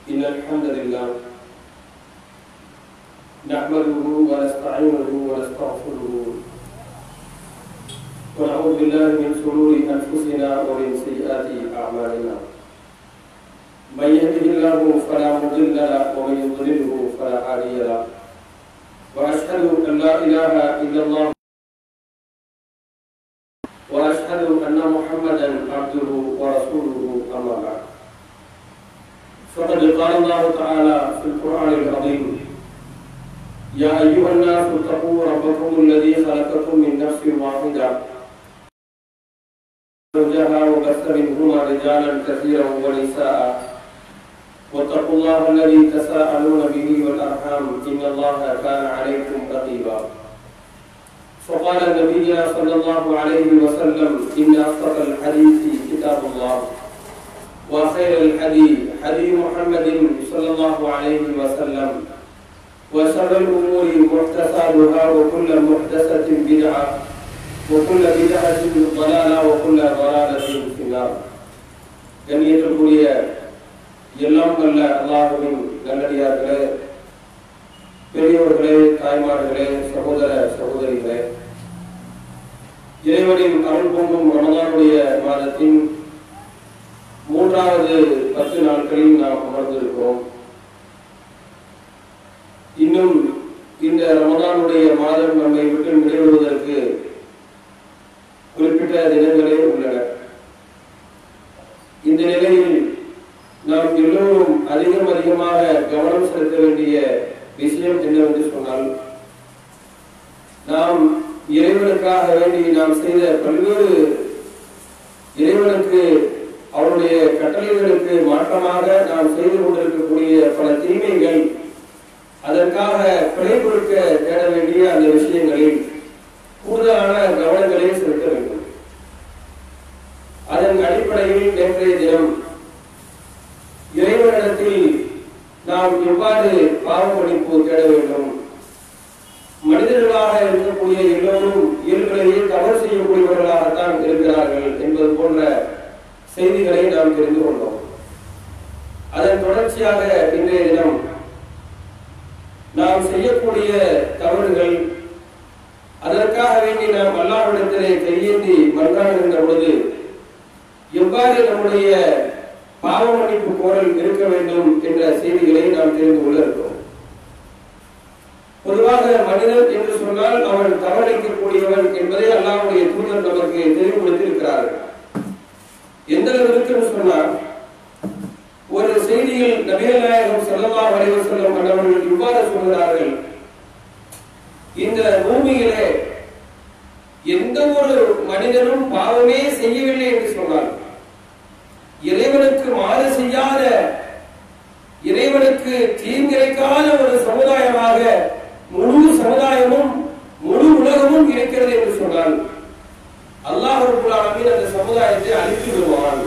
إن الحمد لله نحمده ونستعينه ونستغفره ونعوذ بالله من شرور أنفسنا ومن سيئات أعمالنا من يهده الله فلا مضل له ومن يضلله فلا هادي له وأشهد أن لا إله إلا الله وأشهد أن محمدا عبده ورسوله أما بعد فقد قال الله تعالى في القرآن العظيم يا أيها الناس اتقوا ربكم الذي خلقكم من نفس واحدة زوجها وبث منهما رجالا كثيرا ونساء واتقوا الله الذي تساءلون به والأرحام إن الله كان عليكم رقيبا فقال نبينا صلى الله عليه وسلم إن أصدق الحديث كتاب الله وخير الحديث حديث محمد صلى الله عليه وسلم وشر الأمور محدثاتها وكل محدثة بدعة وكل بدعة ضلالة وكل ضلالة في النار கண்ணியத்திற்குரிய எல்லாம் நல்ல அல்லாஹுவின் நல்லடியார்களே பெரியவர்களே தாய்மார்களே சகோதர சகோதரிகளே இறைவனின் அருள் பொங்கும் ரமதானுடைய மாதத்தின் மூன்றாவது பத்து நாட்களில் நாம் அமர்ந்திருக்கிறோம் இன்னும் இந்த ரமதானுடைய மாதம் நம்மை விட்டு நிறைவுவதற்கு குறிப்பிட்ட தினங்களே உள்ளன இந்த நிலையில் நாம் எல்லோரும் அதிகம் அதிகமாக கவனம் செலுத்த வேண்டிய விஷயம் என்னவென்று சொன்னால் நாம் இறைவனுக்காக வேண்டி நாம் செய்த பல்வேறு இறைவனுக்கு அவருடைய கட்டளைகளுக்கு மாற்றமாக நாம் செய்து கொண்டிருக்கக்கூடிய பல தீமைகள் அதற்காக பிழை கொடுக்க தேட வேண்டிய அந்த விஷயங்களில் கூடுதலான கவனங்களை செலுத்த வேண்டும் அதன் அடிப்படையில் நேற்றைய தினம் இறைவனிடத்தில் நாம் எவ்வாறு பாவ மன்னிப்பு தேட வேண்டும் மனிதர்களாக இருக்கக்கூடிய எல்லோரும் இயல்புகளையே தவறு செய்யக்கூடியவர்களாகத்தான் இருக்கிறார்கள் என்பது போன்ற செய்திகளை நாம் தெரிந்து கொண்டோம் அதன் தொடர்ச்சியாக இன்றைய தினம் நாம் செய்யக்கூடிய தவறுகள் அதற்காக வேண்டி நாம் அல்லாவிடத்திலே கையேந்தி மன்றாடுகின்ற பொழுது எவ்வாறு நம்முடைய பாவ மன்னிப்பு கோரல் இருக்க வேண்டும் என்ற செய்திகளை நாம் தெரிந்து கொள்ள இருக்கிறோம் பொதுவாக மனிதன் என்று சொன்னால் அவன் தவறிக்கக்கூடியவன் என்பதை அல்லாவுடைய தூதர் நமக்கு தெளிவுபடுத்தியிருக்கிறார்கள் எந்த அளவிற்கு சொன்னால் ஒரு செய்தியில் நபிகள் நாயகம் செல்லல்லா வரைவர் செல்லும் மன்னவர்கள் இவ்வாறு சொல்கிறார்கள் இந்த பூமியிலே எந்த ஒரு மனிதனும் பாவமே செய்யவில்லை என்று சொன்னார் இறைவனுக்கு மாறு செய்யாத இறைவனுக்கு தீங்கிழைக்காத ஒரு சமுதாயமாக முழு சமுதாயமும் முழு உலகமும் இருக்கிறது என்று சொன்னால் அல்லாஹ் ரபுல்லாலமின் அந்த சமுதாயத்தை அழித்து விடுவான்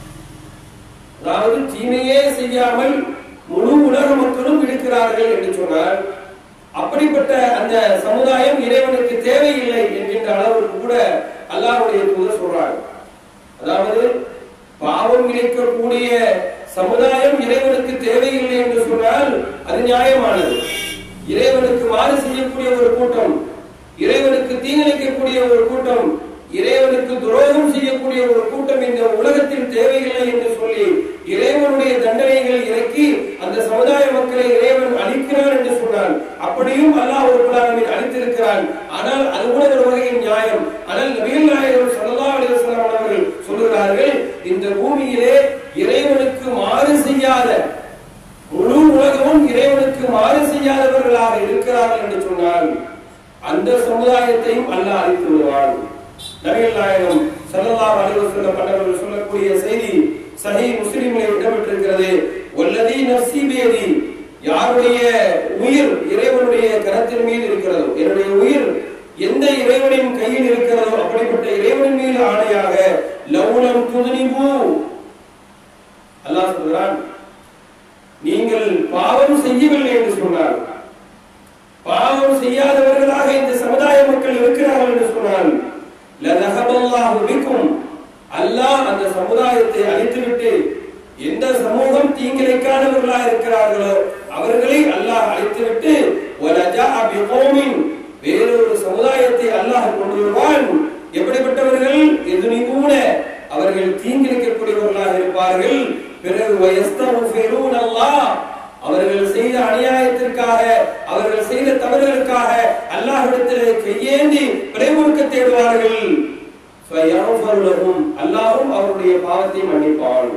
அதாவது தீமையே செய்யாமல் முழு உலக மக்களும் இருக்கிறார்கள் என்று சொன்னால் அப்படிப்பட்ட அந்த சமுதாயம் இறைவனுக்கு தேவையில்லை என்கின்ற அளவுக்கு கூட அல்லாஹுடைய தூதர் சொல்றாங்க அதாவது பாவம் இழைக்கக்கூடிய சமுதாயம் இறைவனுக்கு தேவையில்லை என்று சொன்னால் அது நியாயமானது இறைவனுக்கு மாறு செய்யக்கூடிய ஒரு கூட்டம் இறைவனுக்கு தீங்கிழைக்கக்கூடிய ஒரு கூட்டம் இறைவனுக்கு துரோகம் செய்யக்கூடிய ஒரு கூட்டம் இந்த உலகத்தில் தேவையில்லை என்று சொல்லி இறைவனுடைய தண்டனைகள் இறக்கி அந்த சமுதாய மக்களை இறைவன் அழிக்கிறான் என்று சொன்னான் அப்படியும் அல்லாஹ் ஒரு குலாமில் அழித்திருக்கிறான் ஆனால் அது கூட ஒரு வகையின் நியாயம் ஆனால் நபிகள் நாயகம் சல்லா அலிவசல்லாம் அவர்கள் சொல்லுகிறார்கள் இந்த பூமியிலே இறைவனுக்கு மாறு செய்யாத முழு உலகமும் இறைவனுக்கு மாறு செய்யாதவர்களாக இருக்கிறார்கள் என்று சொன்னால் அந்த சமுதாயத்தையும் அல்லாஹ் அழித்து விடுவான் நபிகள் நாயகம் சல்லல்லாஹு அலைஹி வஸல்லம் அவர்கள் சொல்லக்கூடிய செய்தி சஹீ முஸ்லிமிலே இடம்பெற்றிருக்கிறது வல்லதி நஃப்சி பியதி யாருடைய உயிர் இறைவனுடைய கரத்தின் மீது இருக்கிறதோ என்னுடைய உயிர் எந்த இறைவனின் கையில் இருக்கிறதோ அப்படிப்பட்ட இறைவனின் மீது ஆணையாக லவுலம் துதுனிபு அல்லாஹ் சொல்கிறான் நீங்கள் பாவம் செய்யவில்லை என்று சொன்னார் பாவம் செய்யாதவர்களாக இந்த சமுதாய மக்கள் இருக்கிறார்கள் என்று சொன்னால் லதஹபல்லாஹு பிக்கும் அல்லாஹ் அந்த சமுதாயத்தை அழித்துவிட்டு எந்த சமூகம் தீங்கிழைக்காதவர்களாக இருக்கிறார்களோ அவர்களை அல்லாஹ் அழைத்துவிட்டு وَلَجَاءَ بِقَوْمٍ வேறொரு சமுதாயத்தை அல்லாஹ் கொண்டு வருவான் எப்படிப்பட்டவர்கள் எதுனிபூன அவர்கள் தீங்கிழைக்கக்கூடியவர்களாக இருப்பார்கள் பிறகு வயஸ்தகுஃபிரூன அல்லாஹ் அவர்கள் செய்த அநியாயத்திற்காக அவர்கள் செய்த தவறுகளுக்காக அல்லாஹ்விடத்திலே கையேந்தி பிறைமுறுக்க தேடுவார்கள் فَيَغْفَرُ لَهُمْ அல்லாஹ்வும் அவருடைய பாவத்தை மன்னிப்பான்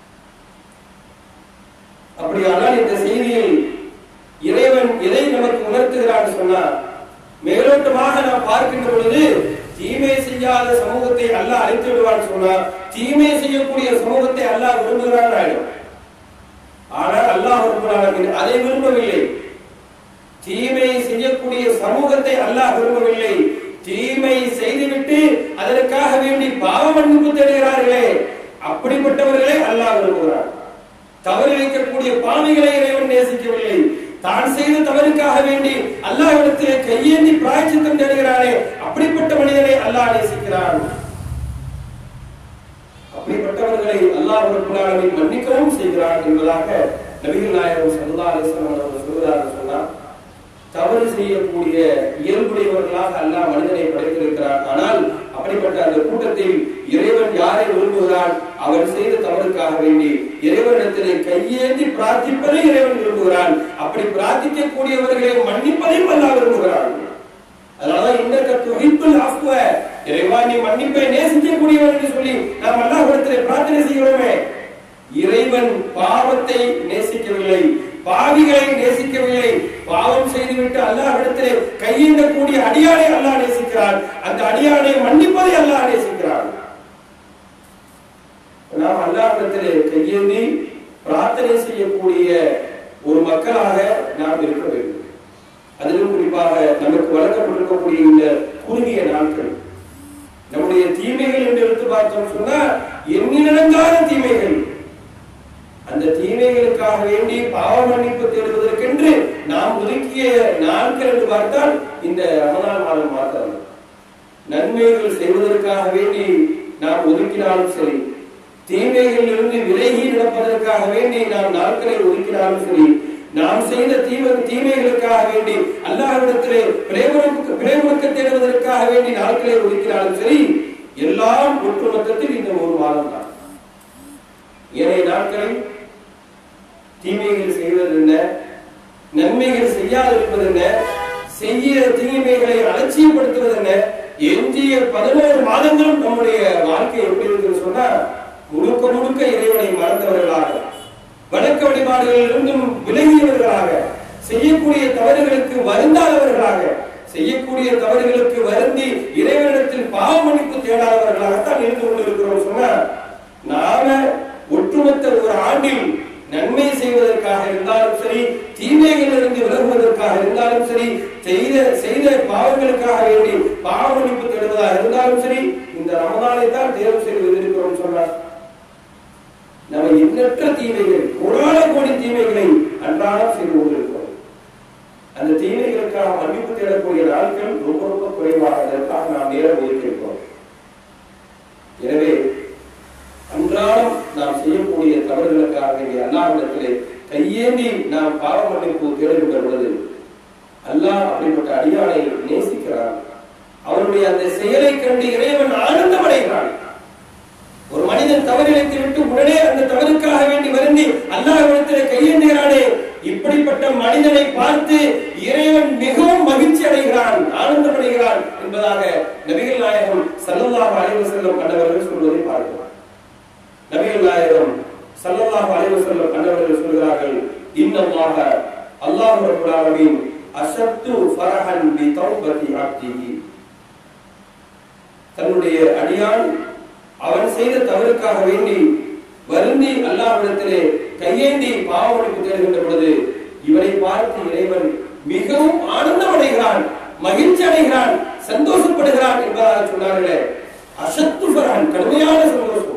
அப்படியானால் இந்த செய்தியில் இறைவன் எதை நமக்கு உணர்த்துகிறான் சொன்னா மேலோட்டமாக நாம் பார்க்கின்ற பொழுது தீமை செய்யாத சமூகத்தை அல்லாஹ் அழைத்து விடுவான் சொன்னா தீமை செய்யக்கூடிய சமூகத்தை அல்லாஹ் விரும்புகிறான் ஆயிடும் ஆனால் அல்லாஹ் விரும்புகிறான் அதை விரும்பவில்லை தீமை செய்யக்கூடிய சமூகத்தை அல்லாஹ் விரும்பவில்லை தீமை செய்துவிட்டு அதற்காக வேண்டி பாவ மன்னிப்பு தேடுகிறார்களே அப்படிப்பட்டவர்களை அல்லாஹ் விரும்புகிறான் தவறு இழைக்கக்கூடிய பாவிகளை இறைவன் நேசிக்கவில்லை தான் செய்த தவறுக்காக வேண்டி அல்லாஹ்விடத்திலே கையேந்தி பிராய்ச்சித்தம் தேடுகிறானே அப்படிப்பட்ட மனிதனை அல்லாஹ் நேசிக்கிறான் அப்படிப்பட்டவர்களை அல்லாஹ் ரப்பல் ஆலமீன் மன்னிக்கவும் செய்கிறான் என்பதாக நபிகள் நாயகம் ஸல்லல்லாஹு அலைஹி வஸல்லம் அவர்கள் சொல்கிறார்கள் சொன்னா தவறு செய்யக்கூடிய இயல்புடையவர்களாக அல்லாஹ் மனிதனை படைத்திருக்கிறான் ஆனால் அப்படிப்பட்ட அந்த கூட்டத்தில் இறைவன் யாரை விரும்புகிறான் அவன் செய்த தவறுக்காக வேண்டி இறைவனிடத்திலே கையேந்தி பிரார்த்திப்பதை இறைவன் விரும்புகிறான் அப்படி பிரார்த்திக்கக்கூடியவர்களை மன்னிப்பதையும் அல்லாஹ் விரும்புகிறான் அதனாலதான் இன்னக்க துஹிப்புல் அஃப்வ இறைவா நீ மன்னிப்பை நேசிக்கக்கூடியவன் என்று சொல்லி நாம் அல்லாஹ்விடத்திலே பிரார்த்தனை செய்கிறோமே இறைவன் பாவத்தை நேசிக்கவில்லை பாவிகளை நேசிக்கவில்லை பாவம் செய்துவிட்டு அல்லாஹ்விடத்திலே கையேந்தக்கூடிய அடியானை அல்லாஹ் நேசிக்கிறான் அந்த அடியானை மன்னிப்பதை அல்லாஹ் நேசிக்கிறான் நாம் அல்லாஹ்விடத்திலே கையேந்தி பிரார்த்தனை செய்யக்கூடிய ஒரு மக்களாக நாம் இருக்க வேண்டும் அதிலும் குறிப்பாக நமக்கு வழங்கப்பட்டிருக்கக்கூடிய இந்த குறுகிய நாட்கள் நம்முடைய தீமைகள் என்று எடுத்து பார்த்தோம் சொன்னா எண்ணிலடங்காத தீமைகள் அந்த தீமைகளுக்காக வேண்டி பாவ மன்னிப்பு தேடுவதற்கென்று நாம் ஒதுக்கிய நாட்கள் என்று பார்த்தால் இந்த ரமலான் மாதம் மாத்திரம் நன்மைகள் செய்வதற்காக வேண்டி நாம் ஒதுக்கினாலும் சரி தீமைகளில் இருந்து விலகி நடப்பதற்காக வேண்டி நாம் நாட்களை ஒதுக்கினாலும் சரி நாம் செய்த தீமை தீமைகளுக்காக வேண்டி அல்லாஹ்விடத்திலே பிரேமனுக்கு பிரேமனுக்கு தேடுவதற்காக வேண்டி நாட்களை ஒதுக்கினாலும் சரி எல்லாம் ஒட்டுமொத்தத்தில் இந்த ஒரு மாதம் தான் ஏனைய நாட்களில் தீமைகள் செய்வது என்ன நன்மைகள் செய்யாதிருப்பது என்ன செய்ய தீமைகளை அலட்சியப்படுத்துவது என்ன எஞ்சிய பதினோரு மாதங்களும் நம்முடைய வாழ்க்கை எப்படி இருக்குன்னு சொன்னா முழுக்க முழுக்க இறைவனை மறந்தவர்களாக வணக்க வழிபாடுகளிலிருந்தும் விலகியவர்களாக செய்யக்கூடிய தவறுகளுக்கு வருந்தாதவர்களாக செய்யக்கூடிய தவறுகளுக்கு வருந்தி இறைவனிடத்தில் பாவ மன்னிப்பு தேடாதவர்களாகத்தான் இருந்து கொண்டிருக்கிறோம் சொன்னா நாம ஒட்டுமொத்த ஒரு ஆண்டில் நன்மை செய்வதற்காக இருந்தாலும் சரி தீமைகளிலிருந்து விலகுவதற்காக இருந்தாலும் சரி செய்த செய்த பாவங்களுக்காக வேண்டி பாவ மன்னிப்பு தேடுவதாக இருந்தாலும் சரி இந்த ரமதானை தான் தேர்வு செய்து வந்திருக்கிறோம் சொன்னார் நம்ம எண்ணற்ற தீமைகள் கோடான கோடி தீமைகளை அன்றாடம் செய்து கொண்டிருக்கிறோம் அந்த தீமைகளுக்காக மன்னிப்பு தேடக்கூடிய நாட்கள் ரொம்ப ரொம்ப குறைவாக அதற்காக நாம் நேரம் ஒதுக்கியிருக்கிறோம் எனவே அன்றாடம் நாம் செய்யக்கூடிய தவறுகளுக்காக வேண்டிய அல்லாஹ்விடத்திலே கையேந்தி நாம் பாவ மன்னிப்பு தேடுகின்ற பொழுது அல்லாஹ் அப்படிப்பட்ட அடியானை நேசிக்கிறான் அவனுடைய அந்த செயலை கண்டு இறைவன் ஆனந்தம் அடைகிறான் ஒரு மனிதன் தவறிழைத்து விட்டு உடனே அந்த தவறுக்காக வேண்டி வருந்தி அல்லாஹ்விடத்திலே கையேந்துகிறானே இப்படிப்பட்ட மனிதனை பார்த்து இறைவன் மிகவும் மகிழ்ச்சி அடைகிறான் ஆனந்தம் அடைகிறான் என்பதாக நபிகள் நாயகம் சல்லல்லாஹு அலைஹி வஸல்லம் கண்டவர்கள் சொல்வதை பார்க்கிறோம் நபிகள் நாயகம் சல்லல்லாஹு அலைஹி வஸல்லம் கண்டவர்கள் சொல்கிறார்கள் இன்னல்லாஹ அல்லாஹ் ரப்பல் ஆலமீன் அஷத்து ஃபரஹன் பி தௌபதி அப்திஹி தன்னுடைய அடியான் அவன் செய்த தவறுக்காக வேண்டி வருந்தி அல்லாஹ்விடத்திலே கையேந்தி பாவமளிப்பு தேடுகின்ற பொழுது இவனை பார்த்து இறைவன் மிகவும் ஆனந்தம் அடைகிறான் மகிழ்ச்சி அடைகிறான் சந்தோஷப்படுகிறான் என்பதாக சொன்னார்களே அசத்து ஃபரஹன் கடுமையான சந்தோஷம்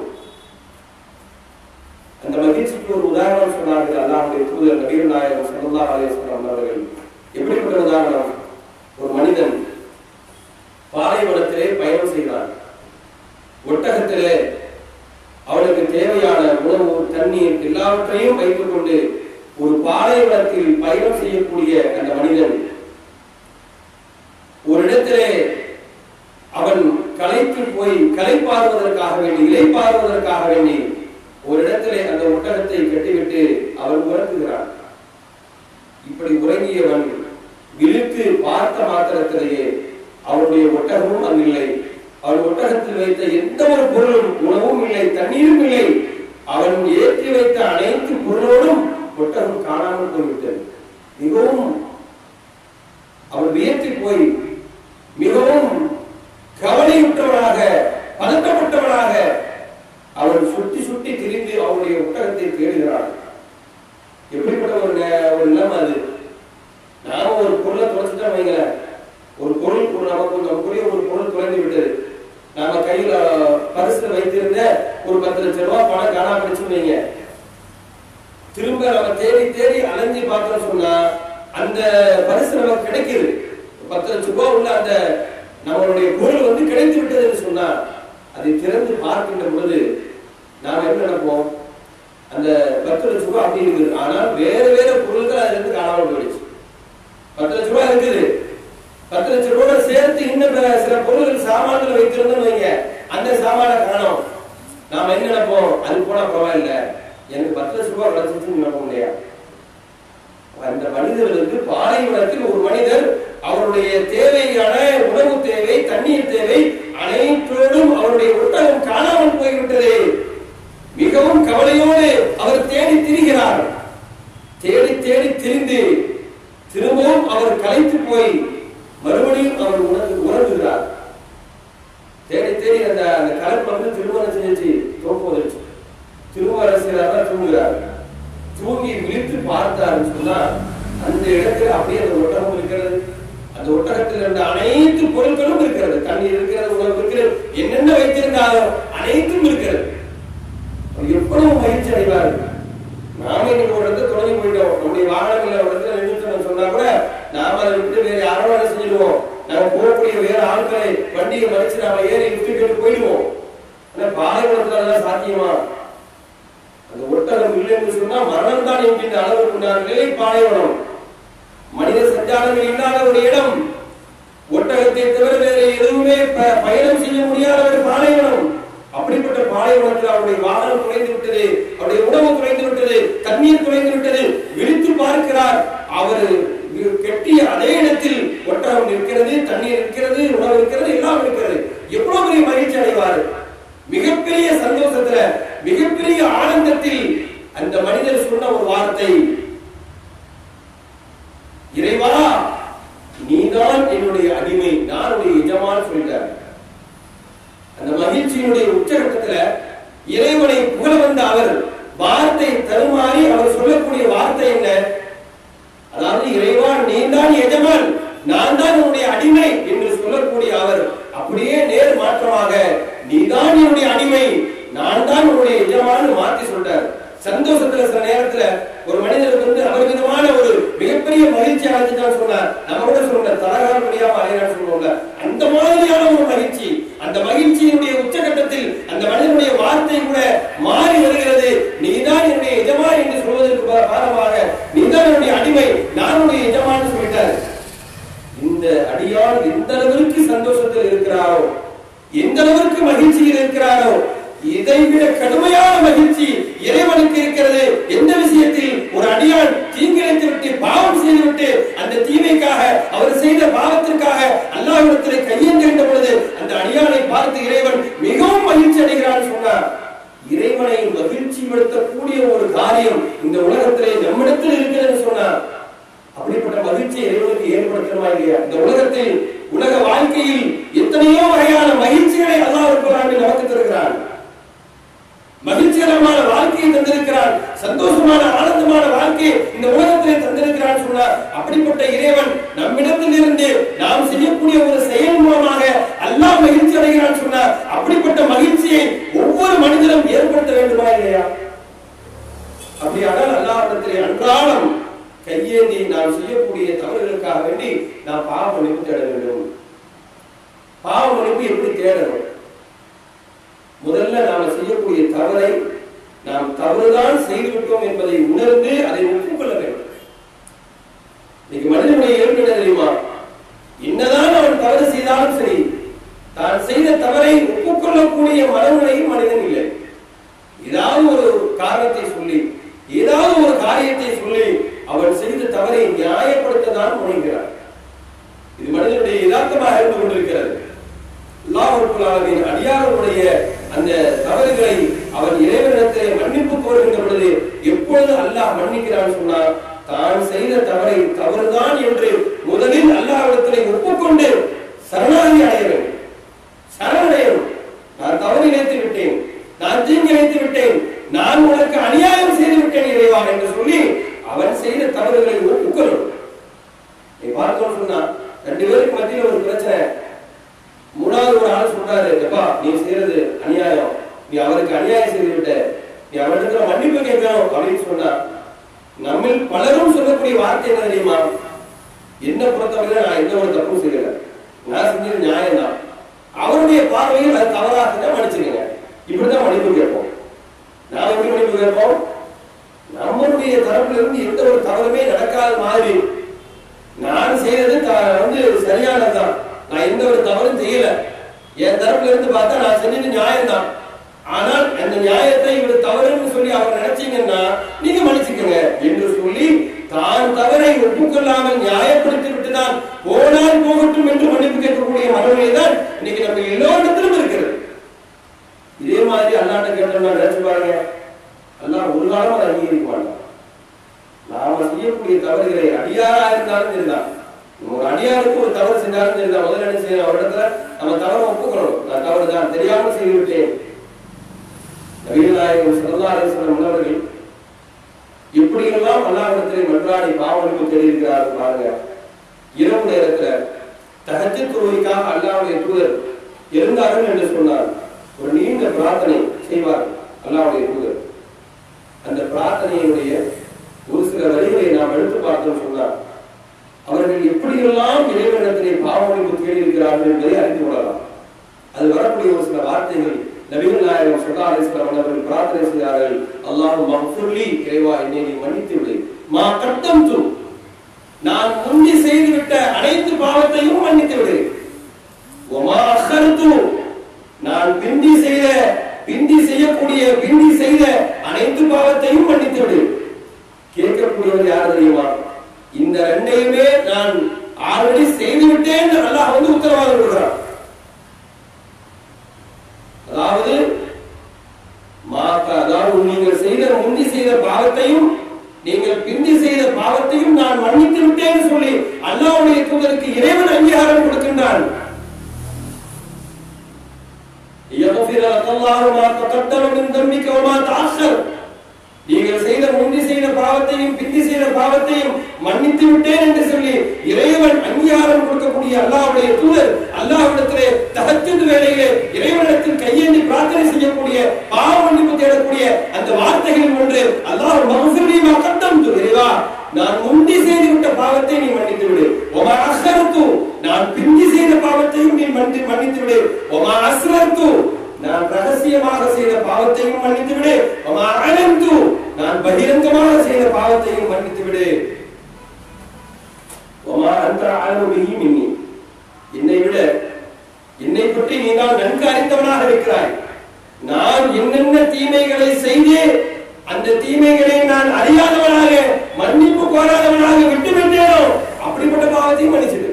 அந்த மகிழ்ச்சிக்கு ஒரு உதாரணம் சொன்னார்கள் அல்லாஹ்வுடைய தூதர் நபிகள் நாயகம் ஸல்லல்லாஹு அலைஹி வஸல்லம் அவர்கள் எப்படிப்பட்ட உதாரணம் ஒரு மனிதன் பாலைவனத்திலே பயணம் செய்கிறான் ஒட்டகத்திலே அவனுக்கு தேவையான உணவு தண்ணீர் எல்லாவற்றையும் வைத்துக் கொண்டு ஒரு பாலைவனத்தில் பயணம் செய்யக்கூடிய அந்த மனிதன் ஒரு இடத்திலே அவன் களைத்து போய் களைப்பாறுவதற்காக வேண்டி இலைப்பாறுவதற்காக வேண்டி ஒரு இடத்திலே அந்த ஒட்டகத்தை கட்டிவிட்டு அவன் உறங்குகிறான் இப்படி உறங்கியவன் விழித்து பார்த்த மாத்திரத்திலேயே அவனுடைய ஒட்டகமும் அங்கில்லை அவன் ஒட்டகத்தில் வைத்த எந்த ஒரு பொருளும் உணவும் இல்லை தண்ணீரும் இல்லை அவன் ஏற்றி வைத்த அனைத்து பொருளோடும் ஒட்டகம் காணாமல் போய்விட்டது மிகவும் அவன் வியத்து போய் மிகவும் கவலையுற்றவனாக பதட்டப்பட்டவனாக அவன் சுற்றி சுற்றி திரிந்து அவனுடைய ஒட்டகத்தை தேடுகிறான் எப்படிப்பட்ட ஒரு நே- ஒரு நிலைமை அது நாம ஒரு பொருளை தொலைச்சிட்டோம் வைங்களேன் ஒரு பொருள் ஒரு நமக்கு நமக்குரிய ஒரு பொருள் தொலைந்து விட்டது நாம கையில பரிசுல வைத்திருந்த ஒரு பத்து லட்சம் ரூபாய் பணம் காணாம போயிடுச்சுன்னு வைங்க திரும்ப நம்ம தேடி தேடி அலைஞ்சு பார்த்தோம்னு சொன்னா அந்த பரிசு நமக்கு கிடைக்குது பத்து லட்சம் ரூபாய் உள்ள அந்த நம்மளுடைய பொருள் வந்து கிடைத்து விட்டதுன்னு சொன்னா அதை திறந்து பார்க்கின்ற பொழுது நாம என்ன நினைப்போம் அந்த பத்து லட்சம் ரூபாய் அப்படி இருக்குது ஆனால் வேற வேற பொருட்கள் அதுல இருந்து காணாமல் போயிடுச்சு பத்து லட்சம் ரூபாய் இருக்குது பத்து லட்சம் ரூபாய் சேர்த்து இன்னும் பிற சில பொருள்கள் சாமான்கள் வைத்திருந்தோம்னு வைங்க அந்த சாமான காணோம் நாம என்ன நினைப்போம் அது போனா பரவாயில்ல எனக்கு பத்து லட்சம் ரூபாய் கிடைச்சிச்சுன்னு நினைப்போம் இல்லையா அந்த மனிதர்களுக்கு பாலைவனத்தில் ஒரு மனிதர் அவருடைய தேவையான உணவு தேவை தண்ணீர் தேவை அனைத்தோடும் அவருடைய ஒட்டகம் காணாமல் போய்விட்டது மிகவும் கவலையோடு அவர் தேடி திரிகிறார் தேடி தேடி திரிந்து திரும்பவும் அவர் களைத்து போய் மறுபடியும் அவர் உணர்ந்து உணர்ந்துகிறார் தேடி தேடி அந்த அந்த கலப்பு வந்து திருமணம் செஞ்சு தோப்புவதற்கு திரும்ப அரசியலாக தூங்குகிறார் தூங்கி விழித்து பார்த்தாருன்னு சொன்னா அந்த இடத்துல அப்படியே அந்த ஒட்டகம் இருக்கிறது அந்த ஒட்டகத்தில் இருந்த அனைத்து பொருட்களும் இருக்கிறது தண்ணீர் இருக்கிறது உணவு இருக்கிறது என்னென்ன வைத்திருந்தாலும் அனைத்தும் இருக்கிறது அவர் எவ்வளவு மகிழ்ச்சி அடைவார் நாம இன்னைக்கு ஒரு இடத்துல தொடங்கி போயிட்டோம் நம்முடைய வாகனங்களை ஒரு இடத்துல நிறுத்தணும் சொன்னா கூட நாம அதை விட்டு வேற யாரோ வேலை செஞ்சிடுவோம் நாம போகக்கூடிய வேற ஆட்களை வண்டியை மறிச்சு நாம ஏறி லிஃப்ட் கேட்டு போயிடுவோம் ஆனா பாலைவனத்துல அதெல்லாம் சாத்தியமா அந்த ஒட்டகம் இல்லைன்னு சொன்னா மரணம் தான் என்கின்ற அளவுக்கு உண்டான நிலை பாலைவனம் மனித சஞ்சாரங்கள் இல்லாத ஒரு இடம் ஒட்டகத்தை தவிர வேற எதுவுமே ப- பயணம் செய்ய முடியாத ஒரு பாலைவனம் அப்படிப்பட்ட பாலைவனத்தில் அவருடைய வாகனம் குறைந்து விட்டது அவருடைய உணவு குறைந்து விட்டது தண்ணீர் குறைந்து விட்டது விழித்து பார்க்கிறார் அவர் கெட்டிய அதே இடத்தில் ஒட்டகம் இருக்கிறது தண்ணீர் இருக்கிறது உணவு இருக்கிறது எல்லாம் இருக்கிறது எவ்வளவு பெரிய மகிழ்ச்சி அடைவார் மிகப்பெரிய சந்தோஷத்துல மிகப்பெரிய ஆனந்தத்தில் அந்த மனிதர் சொன்ன ஒரு வார்த்தை இறைவா நீதான் என்னுடைய அடிமை நான் உடைய எஜமான் சொல்லிட்டார் அந்த மகிழ்ச்சியினுடைய உச்சகட்டத்துல இறைவனை புகழ வந்த அவர் வார்த்தை தருமாறி அவர் சொல்லக்கூடிய வார்த்தை என்ன அதாவது இறைவா நீதான் எஜமான் நான் தான் உன்னுடைய அடிமை என்று சொல்லக்கூடிய அவர் அப்படியே நேர் மாற்றமாக நீதான் என்னுடைய அடிமை நான் தான் உன்னுடைய எஜமான்னு மாத்தி சொல்றார் சந்தோஷத்துல சில நேரத்துல ஒரு மனிதனுக்கு வந்து அபரிமிதமான ஒரு மிகப்பெரிய மகிழ்ச்சி அடைஞ்சுட்டான்னு சொன்னார் நம்ம கூட சொல்ற தலகால் முடியாம அலையான்னு சொல்லுவோம்ல அந்த மாதிரியான ஒரு மகிழ்ச்சி அந்த மகிழ்ச்சியினுடைய உச்சகட்டத்தில் அந்த மனிதனுடைய வார்த்தை கூட மாறி வருகிறது நீதான் என்னுடைய எஜமான் என்று சொல்வதற்கு பா- காரணமாக நீதான் என்னுடைய அடிமை நான் உன்னுடைய எஜமான் சொல்லிட்டார் இந்த அடியான் எந்த அளவிற்கு சந்தோஷத்தில் இருக்கிறாரோ எந்த அளவிற்கு மகிழ்ச்சியில் இருக்கிறாரோ இதை விட கடுமையான மகிழ்ச்சி இறைவனுக்கு இருக்கிறது எந்த விஷயத்தில் ஒரு அடியான் தீங்கிழைத்து விட்டு பாவம் செய்துவிட்டு அந்த தீமைக்காக அவர் செய்த பாவத்திற்காக அல்லாஹ்விடத்தில் கையெழுந்த பொழுது அந்த அடியானை பார்த்து இறைவன் மிகவும் மகிழ்ச்சி அடைகிறான் சொன்னார் இறைவனை மகிழ்ச்சிப்படுத்தக்கூடிய ஒரு காரியம் இந்த உலகத்திலே நம்மிடத்தில் இருக்கிறது சொன்னார் அப்படிப்பட்ட மகிழ்ச்சியை இறைவனுக்கு ஏற்படுத்தணுமா இல்லையா இந்த உலகத்தில் உலக வாழ்க்கையில் எத்தனையோ வகையான மகிழ்ச்சிகளை அல்லாஹ் இருக்கிறான் நமக்கு தருகிறான் மகிழ்ச்சிகரமான வாழ்க்கையை தந்திருக்கிறான் சந்தோஷமான ஆனந்தமான வாழ்க்கையை இந்த உலகத்திலே தந்திருக்கிறான் சொன்னார் அப்படிப்பட்ட இறைவன் நம்மிடத்தில் இருந்து நாம் செய்யக்கூடிய ஒரு செயல் மூலமாக அல்லாஹ் மகிழ்ச்சி அடைகிறான் சொன்னார் அப்படிப்பட்ட மகிழ்ச்சியை ஒவ்வொரு மனிதனும் ஏற்படுத்த வேண்டுமா இல்லையா அப்படியானால் அல்லாஹ்விடத்திலே அன்றாடம் கையேந்தி நாம் செய்யக்கூடிய தவறுகளுக்காக வேண்டி நாம் பாவ மன்னிப்பு தேட வேண்டும் பாவ மன்னிப்பு எப்படி தேடணும் முதல்ல நாம செய்யக்கூடிய தவறை நாம் தவறுதான் செய்து என்பதை உணர்ந்து அதை ஒப்புக்கொள்ள வேண்டும் இன்னைக்கு மனிதனுடைய இயல்பு என்ன தெரியுமா என்னதான் அவன் தவறு செய்தாலும் சரி தான் செய்த தவறை ஒப்புக்கொள்ளக்கூடிய மனநிலையும் மனிதன் இல்லை ஏதாவது ஒரு காரணத்தை சொல்லி ஏதாவது ஒரு காரியத்தை சொல்லி அவன் செய்த தவறை நியாயப்படுத்த தான் முனைகிறார் இது மனிதனுடைய யதார்த்தமாக இருந்து கொண்டிருக்கிறது அல்லாஹுடைய அடியார்களுடைய அந்த தவறுகளை அவன் இறைவனிடத்தை மன்னிப்பு கோருகின்ற பொழுது எப்பொழுது அல்லாஹ் மன்னிக்கிறான் சொன்னால் தான் செய்த தவறை தவறுதான் என்று முதலில் அல்லாஹ்விடத்திலே ஒப்புக்கொண்டு சரணாகி அடைய வேண்டும் சரணடையும் நான் தவறு இணைத்து விட்டேன் நான் தீங்கு இணைத்து விட்டேன் நான் உனக்கு அநியாயம் செய்து விட்டேன் இறைவா என்று சொல்லி அவன் செய்த தவறுகளை ஒப்புக்கொள்ளும் நீ பார்த்தோம்னு சொன்னா ரெண்டு பேருக்கு மத்தியில ஒரு பிரச்சனை மூணாவது ஒரு ஆள் சொல்றாரு எப்பா நீ செய்யறது அநியாயம் நீ அவருக்கு அநியாயம் செய்து விட்ட நீ அவரிடத்துல மன்னிப்பு கேட்கணும் அப்படின்னு சொன்னா நம்மில் பலரும் சொல்லக்கூடிய வார்த்தை என்ன தெரியுமா என்ன பொறுத்தவரை நான் எந்த ஒரு தப்பும் செய்யல நான் செஞ்சது நியாயம் தான் அவருடைய பார்வையில் அது தவறாக இருந்தா மன்னிச்சுக்கங்க இப்படிதான் மன்னிப்பு கேட்போம் நான் எப்படி மன்னிப்பு கேட்போம் நம்மளுடைய தரப்புல இருந்து எந்த ஒரு தவறுமே நடக்காத மாதிரி நான் செய்யறது த- வந்து சரியானதுதான் நான் எந்த ஒரு தவறும் செய்யல என் தரப்புல இருந்து பார்த்தா நான் செஞ்சது நியாயம்தான் ஆனால் அந்த நியாயத்தை இவர் தவறுன்னு சொல்லி அவர் நினைச்சீங்கன்னா நீங்க மன்னிச்சுக்கங்க என்று சொல்லி தான் தவறை ஒப்புக்கொள்ளாமல் நியாயப்படுத்தி விட்டுதான் போனால் போகட்டும் என்று மன்னிப்பு கேட்கக்கூடிய மனநிலை தான் இன்னைக்கு நம்ம எல்லோரிடத்திலும் இருக்கிறது இதே மாதிரி அல்லாட்ட கேட்டோம்னா நினைச்சு பாருங்க அல்லாஹ் ஒரு காலம் அதை அங்கீகரிக்க மாட்டான் நாம செய்யக்கூடிய தவறுகளை அடியாரா இருந்தாலும் சரிதான் நம்ம ஒரு அடியாருக்கு ஒரு தவறு செஞ்சாலும் சரிதான் முதல்ல என்ன செய்யணும் அவரிடத்துல நம்ம தவறை ஒப்புக்கணும் நான் தவறு தான் தெரியாமல் செய்து விட்டேன் நவீன நாயகம் சரதாரேஸ்வரன் உள்ளவர்கள் எப்படியெல்லாம் அல்லாஹிடத்திலே மன்றாடி பாவனுக்கு தெரிவிக்கிறார்கள் பாருங்க இரவு நேரத்துல தகஜ தொழுகைக்காக அல்லாவுடைய தூதர் இருந்தார்கள் என்று சொன்னார் ஒரு நீண்ட பிரார்த்தனை செய்வார்கள் அல்லாவுடைய தூதர் அந்த பிரார்த்தனையினுடைய ஒரு சில வரிகளை நாம் எடுத்து பார்த்தோம் சொன்னார் அவர்கள் எப்படியெல்லாம் இறைவனிடத்திலே பாவமளிப்பு தேடி இருக்கிறார்கள் என்பதை அறிந்து கொள்ளலாம் அது வரக்கூடிய ஒரு சில வார்த்தைகள் நபிகள் நாயகம் சொல்லா அலிஸ்லாம் அவர்கள் பிரார்த்தனை செய்தார்கள் அல்லாஹ் மஃபுர்லி இறைவா என்னை நீ மன்னித்து விடு மா கட்டம் து நான் முந்தி செய்துவிட்ட அனைத்து பாவத்தையும் மன்னித்து விடு ஒமா அஹர்து நான் பிந்தி செய்த பிந்தி செய்யக்கூடிய பிந்தி செய்த அனைத்து பாவத்தையும் மன்னித்து விடு கேட்கக்கூடியவர் யார் தெரியுமா இந்த ரெண்டையுமே நான் ஆல்ரெடி செய்து விட்டேன் என்று அல்லாஹ் வந்து உத்தரவாதம் கொடுக்கிறான் அதாவது மாக்க அதாவது நீங்கள் செய்த முந்தி செய்த பாவத்தையும் நீங்கள் பிந்தி செய்த பாவத்தையும் நான் மன்னித்து விட்டேன்னு சொல்லி அல்லாஹ்வுடைய தூதருக்கு இறைவன் அங்கீகாரம் கொடுக்கின்றான் يغفر لك الله ما تقدم من ذنبك وما تأخر நீங்கள் செய்த முந்தி செய்த பாவத்தையும் பிந்தி செய்த பாவத்தையும் மன்னித்து விட்டேன் என்று சொல்லி இறைவன் அங்கீகாரம் கொடுக்கக்கூடிய அல்லாஹ்வுடைய தூதர் அல்லாஹ்விடத்திலே தஹஜ்ஜுத் வேளையிலே இறைவனிடத்தில் கையேந்தி பிரார்த்தனை செய்யக்கூடிய பாவ மன்னிப்பு தேடக்கூடிய அந்த வார்த்தைகளில் ஒன்று அல்லாஹ் மகசூலி கட்டம் இறைவா நான் முந்தி செய்து விட்ட பாவத்தை நீ மன்னித்து விடு ஒமா அஹ்ரத்து நான் பிந்தி செய்த பாவத்தையும் நீ மன்னி மன்னித்து விடு ஒமா அஸ்ரத்து நான் ரகசியமாக செய்த பாவத்தையும் மன்னித்து விடு ஒமா அலந்து நான் பகிரங்கமாக செய்த பாவத்தையும் மன்னித்து விடு ஒமா அந்த ஆளுமையும் மின்னி என்னை விட என்னை பற்றி நீ தான் நன்கு அறிந்தவனாக இருக்கிறாய் நான் என்னென்ன தீமைகளை செய்து அந்த தீமைகளை நான் அறியாதவனாக மன்னிப்பு கோராதவனாக விட்டு விட்டேனோ அப்படிப்பட்ட பாவத்தையும் மன்னிச்சிடு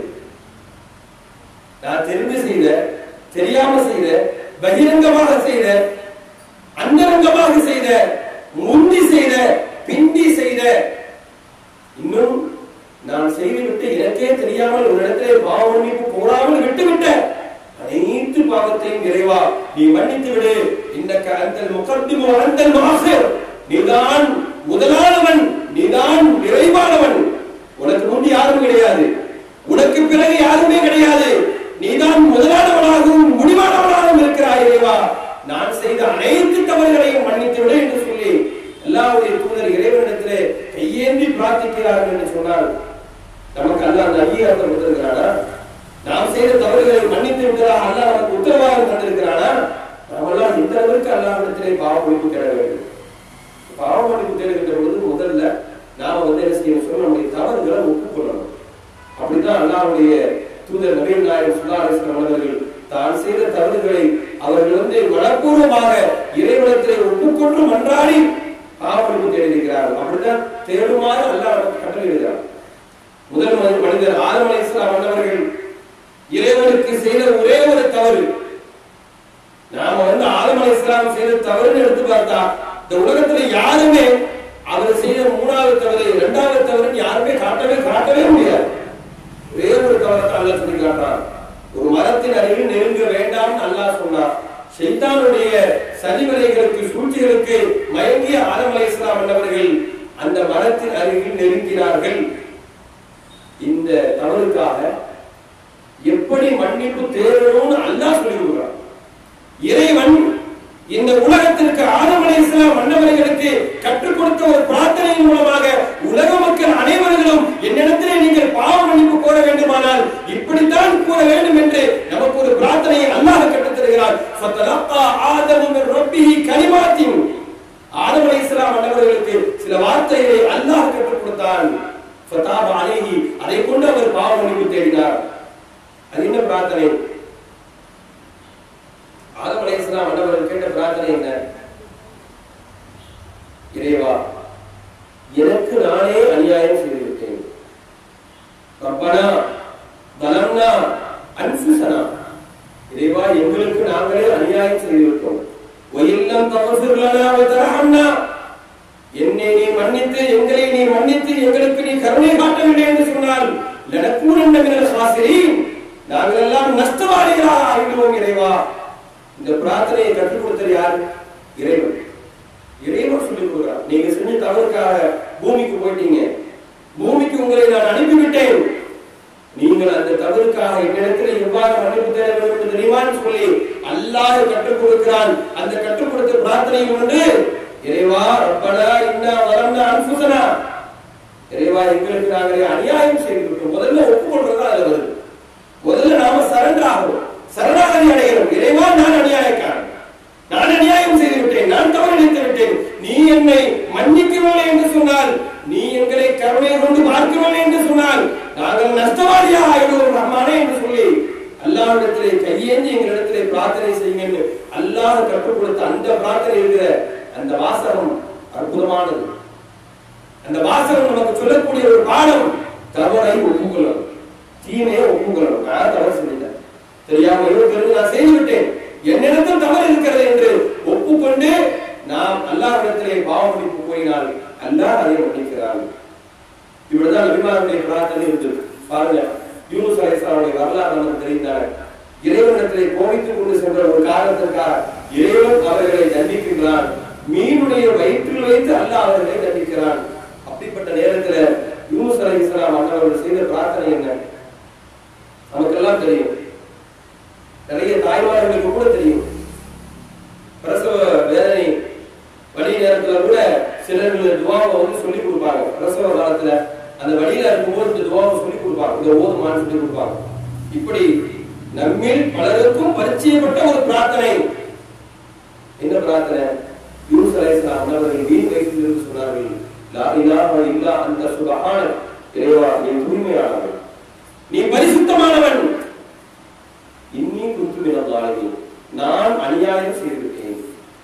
நான் தெரிந்து செய்த தெரியாம செய்த பகிரங்கமாக செய்த அந்தரங்கமாக செய்த முந்தி செய்த பிந்தி செய்த இன்னும் நான் செய்துவிட்டு எனக்கே தெரியாமல் ஒரு இடத்திலே பாவ மன்னிப்பு போடாமல் விட்டுவிட்ட அனைத்து பாவத்தையும் இறைவா நீ மன்னித்து விடு இந்த அந்தல் முகத்திமோ அந்தல் மாசர் நீதான் முதலானவன் நீதான் நிறைவானவன் உனக்கு முந்தி யாரும் கிடையாது உனக்கு பிறகு யாருமே கிடையாது நீதான் முதலானவனாகவும் முடிவானவனாகவும் இருக்கிறாய் இறைவா நான் செய்த அனைத்து தவறுகளையும் மன்னித்து விடு என்று சொல்லி எல்லாருடைய தூதர் இறைவனிடத்திலே கையேந்தி பிரார்த்திக்கிறார்கள் என்று சொன்னால் நமக்கு அல்ல அந்த அங்கீகாரத்தை கொடுத்திருக்கிறானா நாம் செய்த தவறுகளை மன்னித்து விட்டதாக அல்ல நமக்கு உத்தரவாதம் தந்திருக்கிறானா நாமெல்லாம் இந்த அளவிற்கு அல்லாவிடத்திலே பாவ மன்னிப்பு தேட வேண்டும் பாவ மன்னிப்பு தேடுகின்ற பொழுது அப்படித்தான் தேடுமாறு அல்லாஹ் நமக்கு கட்டளையிடுகிறார் முதல் மனி- மனிதர் ஆதம் அலைஹிஸ்ஸலாம் வந்தவர்கள் இறைவனுக்கு செய்த ஒரே ஒரு தவறு நாம வந்து ஆதம் அலைஹிஸ்ஸலாம் செய்த தவறுன்னு எடுத்து பார்த்தா இந்த உலகத்துல யாருமே அவர் செய்த மூணாவது தவறு இரண்டாவது தவறுன்னு யாருமே காட்டவே காட்டவே முடியாது ஒரே ஒரு தவறத்தை அல்லாஹ் சொல்லி காட்டுறான் ஒரு மரத்தின் அருகில் நெருங்க வேண்டாம்னு அல்லாஹ் சொன்னான் ஷைத்தானுடைய சதிவலைகளுக்கு சூழ்ச்சிகளுக்கு மயங்கிய ஆதம் அலைஹிஸ்ஸலாம் என்பவர்கள் அந்த மரத்தின் அருகில் நெருங்கினார்கள் இந்த தவறுக்காக எப்படி மன்னிப்பு தேடணும்னு அல்லாஹ் சொல்லி கொடுக்கிறான் இறைவன் இந்த உலகத்திற்கு ஆதம் அலைஹிஸ்ஸலாம் மன்னவர்களுக்கு கற்றுக் கொடுத்த ஒரு பிரார்த்தனையின் மூலமாக உலக மக்கள் அனைவர்களும் என்னிடத்திலே நீங்கள் பாவ மன்னிப்பு கோர வேண்டுமானால் இப்படித்தான் கூற வேண்டும் என்று நமக்கு ஒரு பிரார்த்தனையை அல்லாஹ் கற்றுத் தருகிறார் ஃபத்தலக்கா ஆதமு மின் ரப்பிஹி கலிமாத்தின் ஆதம் அலைஹிஸ்ஸலாம் மன்னவர்களுக்கு சில வார்த்தைகளை அல்லாஹ் கற்றுக் கொடுத்தான் ஃபதாப அலைஹி அதை கொண்டு அவர் பாவ மன்னிப்பு தேடினார் அது என்ன பிரார்த்தனை ஆதம் அலைஹிஸ்ஸலாம் ஆண்டவர்கள் கேட்ட பிரார்த்தனை என்ன இறைவா எனக்கு நானே அநியாயம் செய்து விட்டேன் ரப்பனா பலம்னா அன்ஃபுசனா இறைவா எங்களுக்கு நாங்களே அநியாயம் செய்து விட்டோம் ஒயில்லம் தவசிர் லனா வ தரஹம்னா என்னை நீ மன்னித்து எங்களை நீ மன்னித்து எங்களுக்கு நீ கருணை காட்டவில்லை என்று சொன்னால் லனக்கூரண்ட மினல் ஹாசிரீன் நாங்கள் எல்லாம் நஷ்டவாளிகளாக ஆகிடுவோம் இறைவா இந்த பிரார்த்தனையை கற்றுக் கொடுத்தது யார் இறைவன் இறைவன் சொல்லிக் கொடுக்கிறார் நீங்க செஞ்ச தவறுக்காக பூமிக்கு போயிட்டீங்க பூமிக்கு உங்களை நான் அனுப்பிவிட்டேன் நீங்கள் அந்த தவறுக்காக என்னிடத்தில் எவ்வாறு மன்னிப்பு தேட வேண்டும் என்று தெரியுமான்னு சொல்லி அல்லாஹ் கற்றுக் கொடுக்கிறான் அந்த கற்றுக் கொடுத்த பிரார்த்தனை ஒன்று இறைவா ரப்பனா இன்னா வலம்னா அன்ஃபுசனா இறைவா எங்களுக்கு நாங்களே அநியாயம் செய்துவிட்டோம் முதல்ல ஒப்புக்கொள்றது அதுல வருது முதல்ல நாம சரண்டர் ஆகணும் சரணாகதி அடைகிறோம் இறைவா நான் அநியாயக்காரன் நான் அநியாயம் செய்து விட்டேன் நான் தவறு நினைத்து விட்டேன் நீ என்னை மன்னிக்கவில்லை என்று சொன்னால் நீ எங்களை கருணை கொண்டு பார்க்கவில்லை என்று சொன்னால் நாங்கள் நஷ்டவாதியா ஆகிடுவோம் ரஹ்மானே என்று சொல்லி அல்லாஹ்விடத்திலே கையேந்தி எங்களிடத்திலே பிரார்த்தனை செய்யுங்க அல்லாஹ் கற்றுக் கொடுத்த அந்த பிரார்த்தனை இருக்கிற அந்த வாசகம் அற்புதமானது அந்த வாசகம் நமக்கு சொல்லக்கூடிய ஒரு பாடம் தவறை ஒப்புக்கொள்ளணும் தீமையை ஒப்புக்கொள்ளணும் நான் தவறு செஞ்சிட்டேன் தெரியாம தெரிஞ்சு நான் செய்து விட்டேன் என்னிடத்தில் தவறு இருக்கிறது என்று ஒப்புக்கொண்டு நாம் அல்லாஹ்விடத்திலே பாவ மன்னிப்பு கூறினால் அல்லாஹ் அதை மன்னிக்கிறான் இப்படிதான் நபிமாருடைய பிரார்த்தனை இருந்தது பாருங்க யூனுஸ் அலைஹிஸ்ஸலாமுடைய வரலாறு நமக்கு தெரிந்தாங்க இறைவனிடத்திலே கோபித்துக் கொண்டு சென்ற ஒரு காரணத்திற்காக இறைவன் அவர்களை தண்டிக்கின்றான் மீனுடைய வயிற்றில் வைத்து அல்லாஹ் அவர்களை தண்டிக்கிறான் அப்படிப்பட்ட நேரத்துல யூனுஸ் அலைஹிஸ்ஸலாம் அவர்கள் செய்த பிரார்த்தனை என்ன நமக்கெல்லாம் தெரியும் நிறைய தாய்மார்களுக்கு கூட தெரியும் பிரசவ வேதனை வழி நேரத்துல கூட சிலர்கள் துவாவை வந்து சொல்லி கொடுப்பாங்க பிரசவ காலத்துல அந்த வழியில இருக்கும்போது இந்த துவாவை சொல்லி கொடுப்பாங்க இந்த ஓதுமான்னு சொல்லி கொடுப்பாங்க இப்படி நம்மில் பலருக்கும் பரிச்சயப்பட்ட ஒரு பிரார்த்தனை என்ன பிரார்த்தனை யூனுஸ் அலைஹிஸ்ஸலாம் அவர்கள் வீண் வயசில் இருந்து சொன்னார்கள் லா இலாஹ இல்லா அந்த சுபஹான இறைவா நீ தூய்மையானவன் நீ பரிசுத்தமானவன் இன்னி குத்து மினல்லாஹி நான் அநியாயம் செய்துவிட்டேன்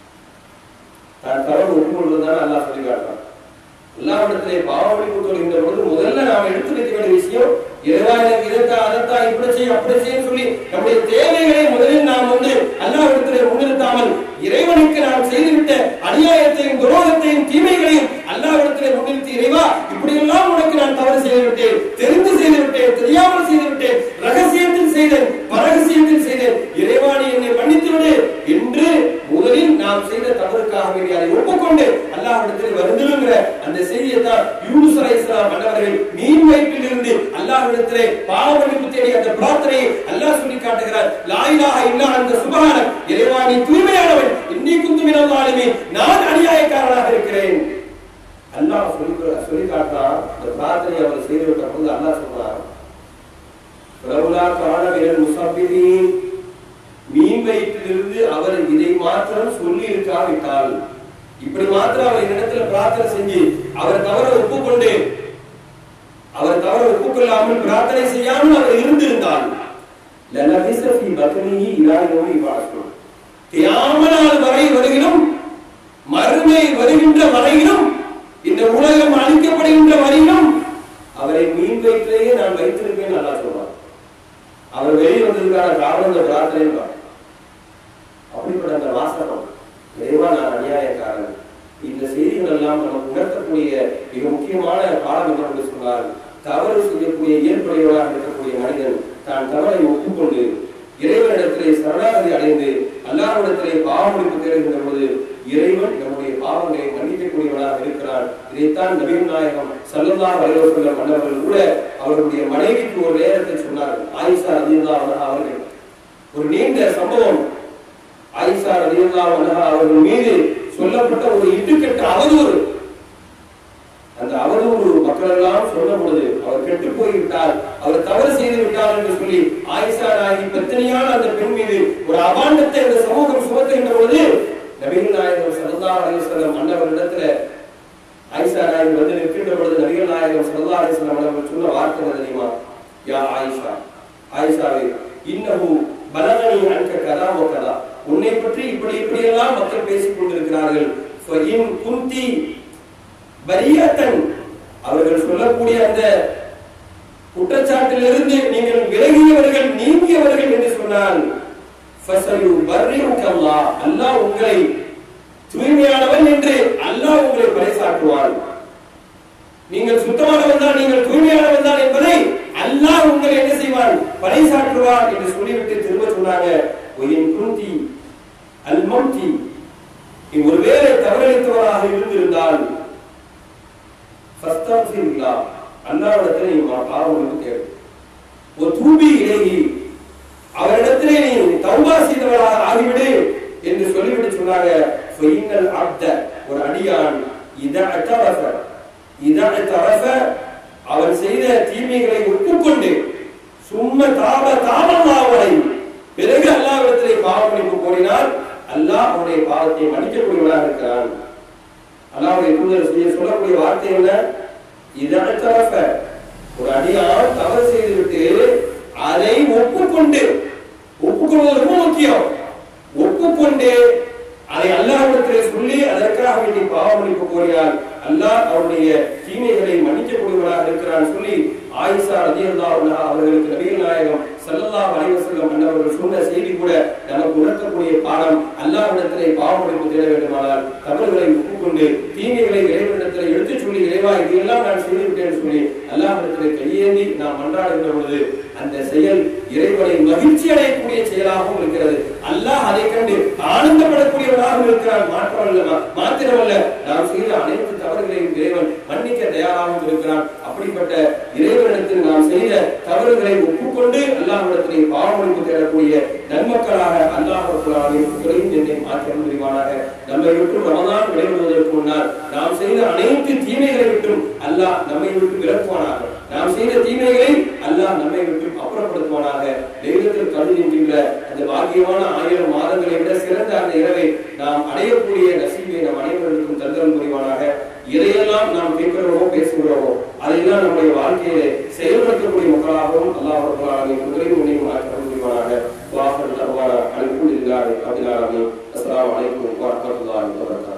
தான் தவறு ஒப்புக்கொள்வதுதான் அல்லாஹ் சொல்லி காட்டுறான் அல்லாஹ்விடத்திலே பாவமளி கொடுக்கின்ற பொழுது முதல்ல நாம் எடுத்து வைக்க வேண்டிய விஷயம் இறைவா எனக்கு இதற்கா அதற்கா இப்படி செய்யும் அப்படி செய்யும் சொல்லி நம்முடைய தேவைகளை முதலில் நாம் வந்து அல்லாஹ்விடத்திலே முன்னிறுத்தாமல் இறைவனுக்கு நாம் செய்துவிட்ட அநியாயத்தையும் துரோகத்தையும் தீமைகளையும் அல்லாஹ்விடத்திலே முன்னிறுத்தி இறைவா இப்படியெல்லாம் உனக்கு நான் தவறு செய்து விட்டேன் தெரிந்து செய்து விட்டேன் தெரியாமல் செய்து விட்டேன் ரகசியத்தில் செய்தேன் பரகசியத்தில் செய்தேன் இறைவா நீ என்னை மன்னித்து விடு என்று முதலில் நாம் செய்த தவறுக்காக வேண்டிய அதை ஒப்புக்கொண்டு அல்லாஹ்விடத்தில் வருந்துங்கிற அந்த செய்தியை தான் யூனுஸ் அலைஹிஸ்ஸலாம் மன்னவர்கள் மீன் வயிற்றில் இருந்து அல்லாஹ்விடத்திலே பாவ மன்னிப்பு தேடி அந்த பிரார்த்தனையை அல்லாஹ் சொல்லி காட்டுகிறார் லா இலாஹ இல்லா அந்த சுபஹான இறைவா நீ தூய்மையானவன் இன்னி குந்து மினல் ஆலிமீன் நான் அநியாயக்காரனாக இருக்கிறேன் அல்லாஹ் சொல்லி சொல்லி காட்டுறான் அந்த பிரார்த்தனை அவர் செய்து விட்ட போது அல்லாஹ் சொல்றான் லவுலா கான மினல் முஸப்பிரீன் மீன் வயிற்றிலிருந்து அவர் இதை மாத்திரம் சொல்லி இருக்காவிட்டால் இப்படி மாத்திரம் அவர் என்னிடத்துல பிரார்த்தனை செஞ்சு அவர் தவற ஒப்புக்கொண்டு அவர் தவற ஒப்புக்கொள்ளாமல் பிரார்த்தனை செய்யாமல் அவர் இருந்திருந்தால் லலபிஸ ஃபீ பத்னிஹி இலா யௌமி யுபஅஸூன் கியாம நாள் வரை வருகிலும் மறுமை வருகின்ற வரையிலும் இந்த உலக உணர்த்தக்கூடிய மிக முக்கியமான பாடம் என்னவென்று சொன்னால் தவறு செய்யக்கூடிய இயல்புடையவராக இருக்கக்கூடிய மனிதன் தான் தவறை ஒப்புக்கொண்டு இறைவனிடத்திலே சரணாகதி அடைந்து அல்லாஹ்விடத்திலே பாவமளிப்பு தேடுகின்ற பொழுது இறைவன் நம்முடைய பாவங்களை மன்னிக்கக்கூடியவனாக இருக்கிறான் இதைத்தான் நபீன் நாயகம் சல்லல்லாஹு அலைஹி வஸல்லம் மன்னர்கள் கூட அவர்களுடைய மனைவிக்கு ஒரு நேரத்தை சொன்னார்கள் ஆயிஷா ரலியல்லாஹு அன்ஹா அவர்கள் ஒரு நீண்ட சம்பவம் ஆயிஷா ரலியல்லாஹு அன்ஹா அவர்கள் மீது சொல்லப்பட்ட ஒரு இட்டுக்கெட்ட அவதூறு அந்த அவதூறு மக்கள் எல்லாம் சொன்ன பொழுது அவர் கெட்டு போய்விட்டார் அவர் தவறு செய்து விட்டார் என்று சொல்லி ஆயிஷா நாயகி பிரச்சனையான அந்த பெண் மீது ஒரு அபாண்டத்தை அந்த சமூகம் சுமத்துகின்ற பொழுது நபிகள் நாயகம் சல்லல்லாஹு அலைஹி வஸல்லம் அன்னவரிடத்துல ஆயிஷா நாயகி வந்து நிற்கின்ற பொழுது நபிகள் நாயகம் சல்லல்லாஹு அலைஹி வஸல்லம் அவர்கள் சொன்ன வார்த்தை என்ன தெரியுமா யா ஆயிஷா ஆயிஷாவே இன்னஹு பலகனி அன்க கதா வ கதா உன்னை பற்றி இப்படி இப்படி எல்லாம் மக்கள் பேசிக் கொண்டிருக்கிறார்கள் ஃபஇன் குந்தி பரியத்தன் அவர்கள் சொல்லக்கூடிய அந்த குற்றச்சாட்டிலிருந்து நீங்கள் விலகியவர்கள் நீங்கியவர்கள் என்று சொன்னால் ஃபஸயு பர்ரியுக்கல்லா அல்லாஹ் உங்களை தூய்மையானவன் என்று அல்லாஹ் உங்களை பறைசாற்றுவான் நீங்கள் சுத்தமானவன் தான் நீங்கள் தூய்மையானவன் தான் என்பதை அல்லாஹ் உங்களை என்ன செய்வான் பறைசாற்றுவான் என்று சொல்லிவிட்டு திரும்ப சொன்னாங்க ஒயின் குந்தி அல் மௌத்தி நீ ஒருவேளை தவறளித்தவராக இருந்திருந்தால் ஃபஸ்தக்ஃபிருல்லா அல்லாஹ்விடத்தில் நீ மா- பாவம் என்று கேளு ஒரு தூபி இலேஹி அவரிடத்திலே நீ தௌபா செய்தவராக ஆகிவிடு என்று சொல்லிவிட்டு சொன்னாங்க ஃபைனல் அப்த ஒரு அடியான் இத அத்தரஃப இத அத்தரஃப அவன் செய்த தீமைகளை ஒப்புக்கொண்டு சும்ம தாப தாபமாவனை பிறகு அல்லாஹ்விடத்திலே பாவ மன்னிப்பு கோரினால் அல்லாஹ் அவனுடைய பாவத்தை மன்னிக்கக்கூடியவனாக இருக்கிறான் அல்லாஹ்வுடைய தூதர் செய்ய சொல்லக்கூடிய வார்த்தை என்ன இதழத்தரஃப ஒரு அடியான் தவறு செய்துவிட்டு அதை ஒப்புக்கொண்டு ஒப்புக்கொள்வது ரொம்ப முக்கியம் ஒப்புக்கொண்டு அதை அல்லாஹ்விடத்திலே சொல்லி அதற்காக வேண்டி பாவமளிப்பு கோரினார் அல்லாஹ் அவருடைய தீமைகளை மன்னிக்கக்கூடியவராக இருக்கிறான் சொல்லி ஆயிஷா ரலியல்லாஹு அன்ஹா அவர்களுக்கு நபிகள் நாயகம் ஸல்லல்லாஹு அலைஹி வஸல்லம் அன்னவர்கள் சொன்ன செய்தி கூட நமக்கு உணர்த்தக்கூடிய பாடம் அல்லாஹ்விடத்திலே பாவமளிப்பு தேட வேண்டுமானால் தவறுகளை ஒப்புக்கொண்டு தீமைகளை இறைவனிடத்திலே எடுத்துச் சொல்லி இறைவா இதையெல்லாம் நான் செய்து விட்டேன் சொல்லி அல்லாஹ்விடத்திலே கையேந்தி நாம் மன்றாடுகின்ற பொழுது அந்த செயல் இறைவனை மகிழ்ச்சி அடையக்கூடிய செயலாகவும் இருக்கிறது அல்லாஹ் அதை கண்டு ஆனந்தப்படக்கூடியவனாகவும் இருக்கிறான் மாற்றமல்ல மா- மாத்திரமல்ல நாம் செய்த அனைத்து தவறுகளையும் இறைவன் மன்னிக்க தயாராகவும் இருக்கிறான் அப்படிப்பட்ட இறைவனிடத்தில் நாம் செய்த தவறுகளை ஒப்புக்கொண்டு அல்லாஹ்விடத்திலே பாவமளிப்பு தேடக்கூடிய நன்மக்களாக அல்லாஹ் குறையும் என்னை மாற்றம் புரிவானாக நம்மை விட்டு ரமதான் விளைவுவதற்கு முன்னால் நாம் செய்த அனைத்து தீமைகளை விட்டும் அல்லாஹ் நம்மை விட்டு விலக்குவானாக நாம் செய்த தீமைகளை அல்லாஹ் நம்மை விட்டு அப்புறப்படுத்துவானாக தெய்வத்தில் கருதுகின்ற அந்த பாக்கியமான ஆயிரம் மாதங்களை விட சிறந்த அந்த இரவை நாம் அடையக்கூடிய நசீபை நம் அனைவருக்கும் தந்தரம் புரிவானாக எதையெல்லாம் நாம் கேட்கிறோமோ பேசுகிறோமோ அதையெல்லாம் நம்முடைய வாழ்க்கையிலே செயல்படுத்தக்கூடிய மக்களாகவும் அல்லாஹ் அவர்களாக குதிரையும் உன்னையும் மாற்றம் புரிவானாக வாசல் அல்குல் இல்லாத அபிலாமி அஸ்லாம் வலைக்கும் வரமத்துல்லாஹி வபரகாத்துஹு